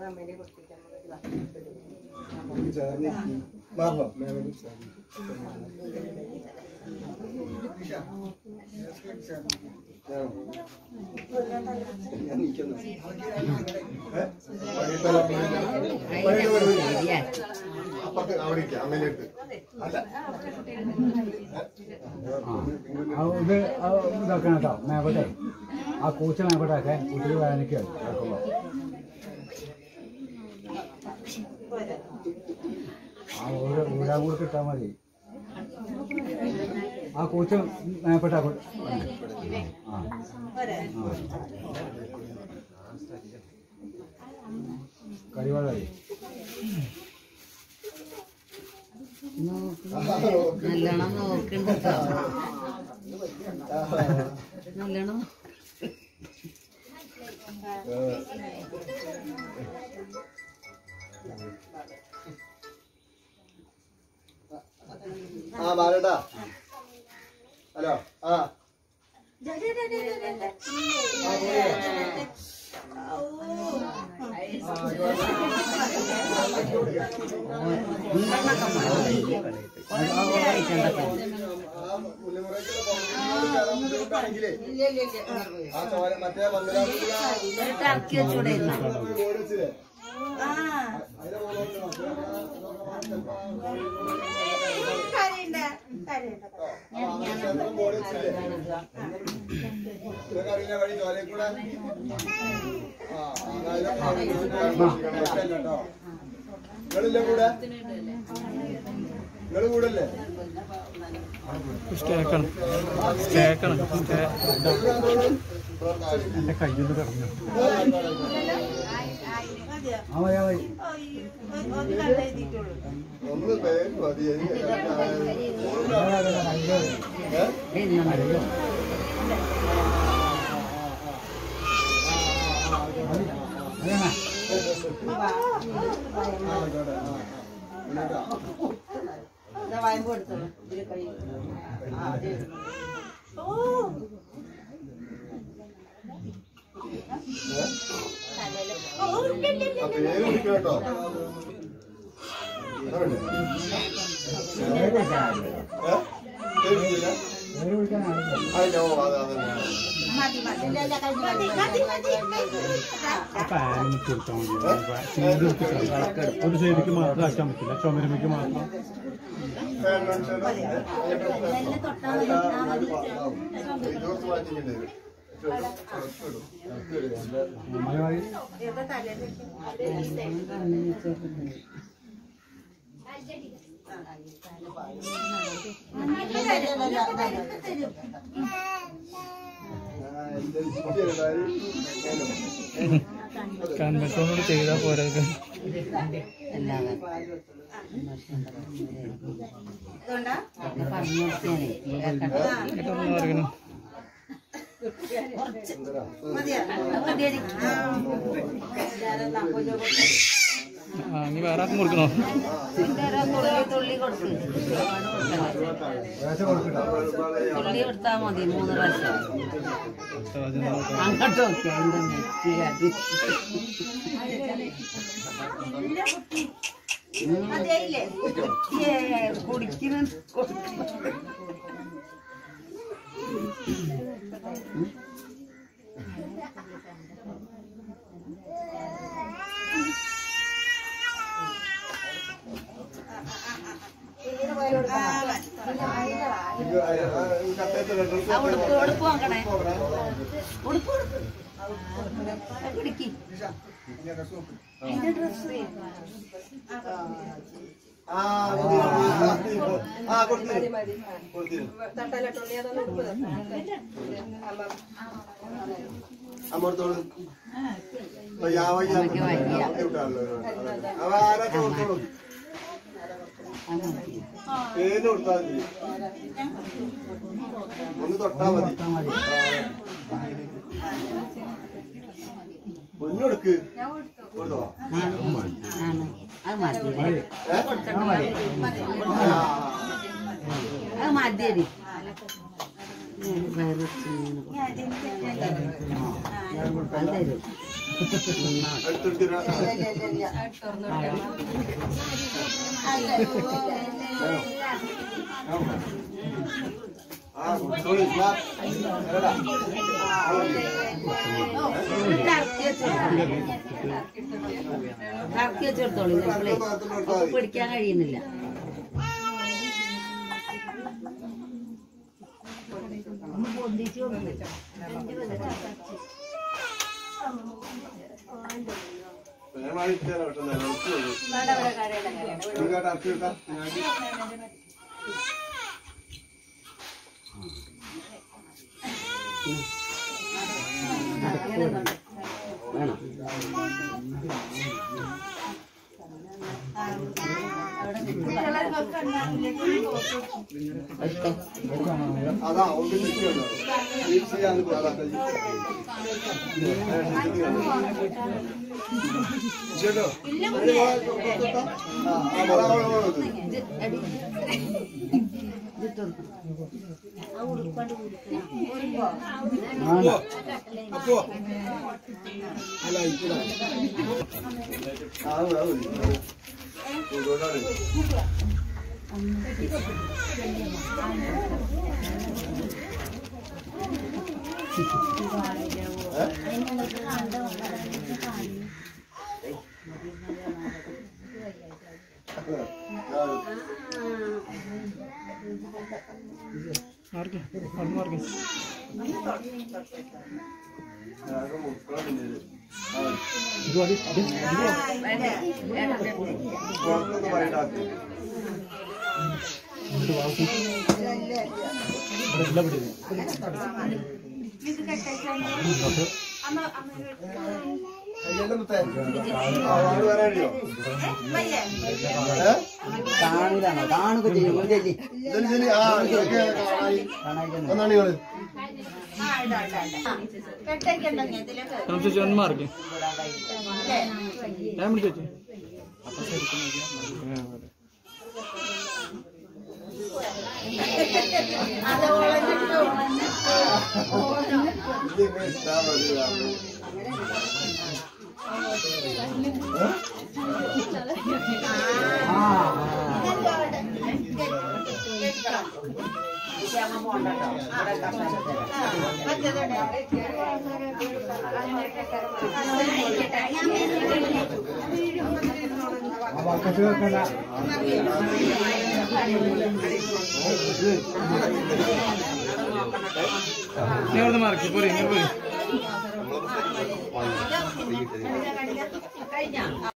മാറണോ ഞാൻ നിൽക്കുന്നു അപ്പുറത്ത് അവിടെ ഇരിക്കാം അമ്മയിലെടുത്ത് അല്ല ആ, ഇത് ആ, ഇതാക്കണം കേട്ടോ മേപ്പട്ടെ ആ കൂച്ച മേപ്പട്ടൊക്കെ കുട്ടികൾ വേദനയ്ക്ക് കിടക്കുള്ളൂ ആ ഒരു ഊരാൻ കൂടെ കിട്ടാൻ മതി ആ കൂച്ച മേപ്പട്ട ആ കരിവാളി നല്ലോണം നോക്കണ്ട നല്ലോണം ആ ബാലേട്ടാ ഹലോ ആ ആ മുല്ലമുറയ്ക്കുള്ള പൊങ്ങോട് കയറാൻ ബുദ്ധിമുട്ടാണെങ്കിലേ ആ ചോര മറ്റേ മന്ദിരാമത്തിലെ ഇറക്കി വെച്ചൂടെ ഇരുന്നാ ബോർഡ് വെച്ചില്ലേ അതിന്റെ മുകളിലോട്ട് നോക്ക്. ആ, ആ ക്ഷേത്രം ബോർഡ് വെച്ചില്ലേ ഇതൊക്കെ അറിയില്ല വഴി ചോരയിൽ കൂടെ ആ അതായത് കേട്ടോ നിങ്ങളില്ല കൂടെ നിങ്ങള് കൂടല്ലേ കേക്കണം കേക്കണം എൻ്റെ കയ്യിൽ നിന്ന് കിടന്നു ആ മതി ആ മതി ഒന്ന് പേര് മതി അറിയോ അതെന്നാ ആ പേര് വിളിക്കണം കേട്ടോ അതല്ലേ? ഏ? പേര് വിളിക്കില്ല? വേറെ വിളിക്കാനാണില്ല അതില്ല, ഓ, അത് അതന്നെ. അപ്പൊ ആരും കൊടുത്താൽ മതി ഒരു സൈഡിക്ക് മാത്രം ആക്കാൻ പറ്റില്ല ചുമരുമയ്ക്ക് മാത്രം ഫാൻ വെളിച്ചെണ്ണ, ഏ? ഇതോർത്ത് മാറ്റിക്കണ്ടേ ഇത്? ഇടും. ഇടും. മതി മതി ആ, എന്റെ ചുറ്റി ഉണ്ടായി. കൺവെൻഷനോട് ചെയ്താൽ പോരാ അല്ലാതെ പറഞ്ഞു കൊടുത്തേനെ ഇതൊന്നും അറിയണം ആ ഇനി വേറെ ആർക്കും കൊടുക്കണോ തുള്ളി തുള്ളി കൊടുക്ക് വേഷം കൊടുക്കട്ടോ തുള്ളി കൊടുത്താൽ മതി മൂന്ന് പ്രാവശ്യം അങ്ങോട്ട് നോക്കിയാ എന്റെ നെറ്റി കടി കുടിക്കുന്ന ഇത് ആ, ആ, ഈ കട്ടയത്തിലെ ഡ്രസ്സ് ആ ഉടുപ്പ് ഉടുപ്പ് നോക്കണേ ഉടുപ്പ് ഉടുപ്പ് പിടിക്ക് അതിന്റെ ഡ്രസ്സ് ആ, മതി, മതി. ആ, കൊടുത്തിരി. കൊടുത്തിരി. അമ്മത്തോള് വയ്യ, വയ്യ. നമുക്ക് വയ്യ. ബുദ്ധിമുട്ടാണല്ലോ. അവ ആരൊക്കെ കൊടുത്തോളൂ പേര് കൊടുത്താൽ മതി ഒന്ന് തൊട്ടാ മതി പൊന്നൊടുക്ക് കൊടുത്തോ ആണ് അത് മതി ഏ? ആ. അത് മതിയടി വേറെ അത് തരും അടുത്തെടുത്തിരാ ആ സോറി വാ എടാ കറക്കി വെച്ചോളൂ കറക്കി വെച്ചെടുത്തോളൂ ഇപ്പോഴേ ഒക്കെ പിടിക്കാൻ കഴിയുന്നില്ല ഒന്ന് പൊന്തിച്ചു കൊടുക്കില്ല ഞാൻ വാങ്ങിത്തരാം പെട്ടെന്ന് എനിക്ക് ഇറക്കി വെക്കാം അതാ ഒന്ന് നിൽക്കുമല്ലോ വീഴ്ച ചെയ്യാന്ന് പറയാം ചേട്ടോ ആ ആ പറയാ ഇത് അടി ഇതിട്ട് അപ്പോ അല്ല ഇവിടെ ആ ആ ഇതുകൊണ്ടാണ് മാർക്ക് അവിടെ മാർക്ക് ഇത് മതി ഇത് പുറത്തൊന്നും പറയണ്ടാത്ത ഇത് വാങ്ങി ഇവിടെ എല്ലാം പിടിക്കുന്നു കാണൂലാണോ കാണുക ചെയ്യും ചേച്ചി ഒന്നാണ് നിങ്ങള് ചേച്ചി ഒന്ന് മാർക്ക് ഞാൻ വിളിച്ചു ഇതിങ്ങനെ ഇഷ്ടാ മതി ആ ബക്കറ്റ് വെക്കണ്ട നീ അവിടെ മാർക്ക് പോരെ ഇങ്ങനെ പോരെ